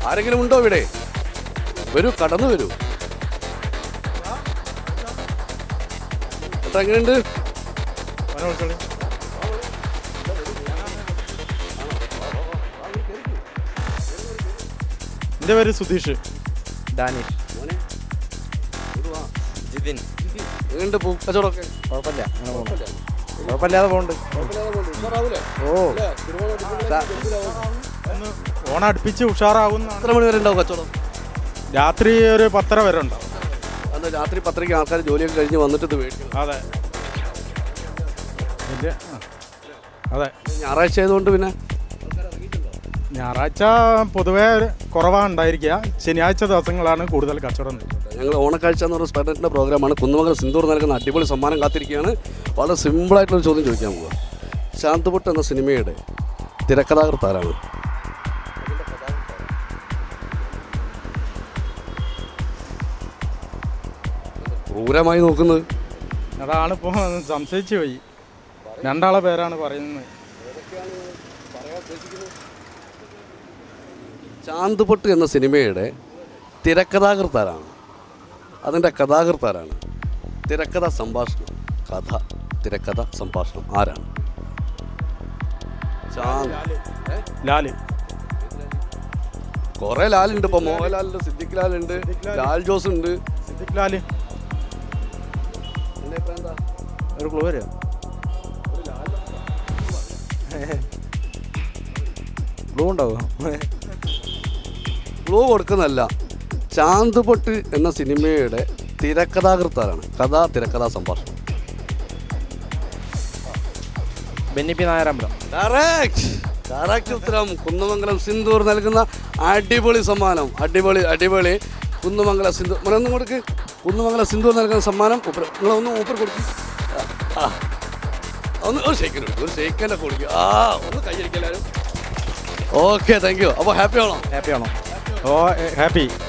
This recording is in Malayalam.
ആരെങ്കിലും ഉണ്ടോ ഇവിടെ വരൂ കടന്നു വരൂ ചേട്ടാ എങ്ങനെയുണ്ട് എൻ്റെ പേര് സുധീഷ് ഡാനിഷ് ജിതിൻ എങ്ങനെയുണ്ട് പൂ കച്ചവടമൊക്കെ കുഴപ്പമില്ല അങ്ങനെ പോകുന്നു കുഴപ്പമില്ലാതെ പോകുന്നുണ്ട് ഓ ഒന്ന് ഓണം അടുപ്പിച്ച് ഉഷാറാവുന്ന എത്ര മണി വരെ ഉണ്ടാവും കച്ചവടം രാത്രി ഒരു പത്തര വരെ ഉണ്ടാവും അന്ന് രാത്രി പത്രയ്ക്ക് ആൾക്കാർ ജോലിയൊക്കെ കഴിഞ്ഞ് വന്നിട്ട് ഇത് മേടിക്കണം അതെ വലിയ ആ. അതെ ഞായറാഴ്ച ആയതുകൊണ്ട് പിന്നെ ഞായറാഴ്ച പൊതുവേ ഒരു കുറവാണ് ഉണ്ടായിരിക്കുക ശനിയാഴ്ച ദിവസങ്ങളാണ് കൂടുതൽ കച്ചവടം നടക്കുന്നത്. ഞങ്ങൾ ഓണക്കാഴ്ച എന്ന് പറയുന്ന സ്പെഡറ്റിൻ്റെ പ്രോഗ്രാമാണ് കുന്നുമംഗലം സിന്ദൂർ നൽകുന്ന അടിപൊളി സമ്മാനം കാത്തിരിക്കുകയാണ് വളരെ സിമ്പിളായിട്ടുള്ള ചോദ്യം ചോദിക്കാൻ പോവുക ശാന്തപുട്ട് എന്ന സിനിമയുടെ തിരക്കഥാകൃത്ത് ആരാണ് ക്രൂരമായി നോക്കുന്നത് അതാണ് ഇപ്പോൾ സംശയിച്ചു പോയി രണ്ടാളെ പേരാണ് പറയുന്നത് ശാന്തപുട്ട് എന്ന സിനിമയുടെ തിരക്കഥാകൃത്ത് ആരാണ് അതിൻ്റെ കഥാകൃത്ത് ആരാണ് തിരക്കഥ സംഭാഷണം കഥ തിരക്കഥ സംഭാഷണം ആരാണ് ശാന്ത് ലാല് കുറെ ലാലുണ്ട് ഇപ്പൊ മോഹൻലാലുണ്ട് സിദ്ദിഖ് ലാലുണ്ട് ലാൽ ജോസ് ഉണ്ട് സിദ്ദിഖ് ലാല് ഒരു ക്ലൂ വരും ക്ലൂ ഉണ്ടാവും ക്ലൂ കൊടുക്കുന്നല്ല ചാന്തുപൊട്ട് എന്ന സിനിമയുടെ തിരക്കഥാകൃത്താരാണ് കഥാ തിരക്കഥാ സംഭാഷണം ബെന്നിപ്പി നായരമ്പലം കറക്റ്റ് കറക്റ്റ് ഉത്തരം കുന്നമംഗലം സിന്ദൂർ നൽകുന്ന അടിപൊളി സമ്മാനം അടിപൊളി അടിപൊളി കുന്നമംഗലം സിന്ദൂർ മോനെ ഒന്ന് കൊടുക്ക് കുന്നമംഗലം സിന്ദൂർ നൽകുന്ന സമ്മാനം ഉപ്പർ നിങ്ങളൊന്ന് ഊപ്പർ കൊടുക്കും ആ ഒന്ന് ഒരു ഷേക്കൻ കൊടുക്കും ഒരു ഷേക്കൻ്റെ കൊടുക്കുക ആ ഒന്ന് കൈയടിക്കല്ലാരും ഓക്കെ താങ്ക് യു അപ്പോൾ ഹാപ്പി ആണോ ഹാപ്പി ആണോ ഓ ഹാപ്പി